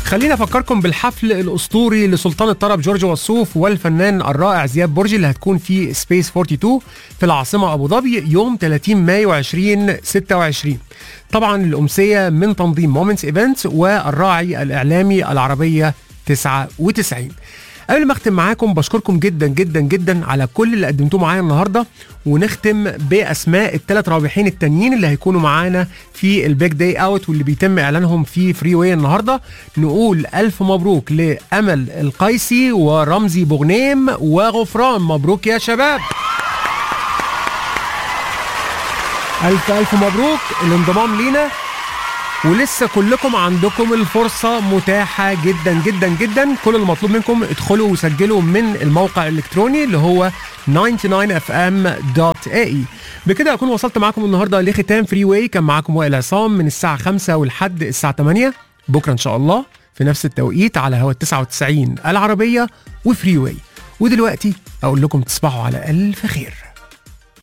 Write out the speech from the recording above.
خلينا افكركم بالحفل الاسطوري لسلطان الطرب جورج وسوف والفنان الرائع زياد برجي اللي هتكون في سبيس 42 في العاصمه ابو ظبي يوم 30 مايو 2026 طبعا الامسيه من تنظيم مومنتس ايفنتس والراعي الاعلامي العربيه 99 قبل ما اختم معاكم بشكركم جدا جدا جدا على كل اللي قدمتوه معايا النهارده ونختم باسماء الثلاث رابحين التانيين اللي هيكونوا معانا في البيج داي اوت واللي بيتم اعلانهم في فري واي النهارده نقول الف مبروك لامل القيسي ورمزي بغنيم وغفران مبروك يا شباب الف الف مبروك الانضمام لينا ولسه كلكم عندكم الفرصة متاحة جدا جدا جدا كل المطلوب منكم ادخلوا وسجلوا من الموقع الالكتروني اللي هو 99fm.ae بكده اكون وصلت معاكم النهارده لختام فري واي كان معاكم وائل عصام من الساعة 5 ولحد الساعة 8 بكرة ان شاء الله في نفس التوقيت على هوا 99 العربية وفري واي ودلوقتي اقول لكم تصبحوا على الف خير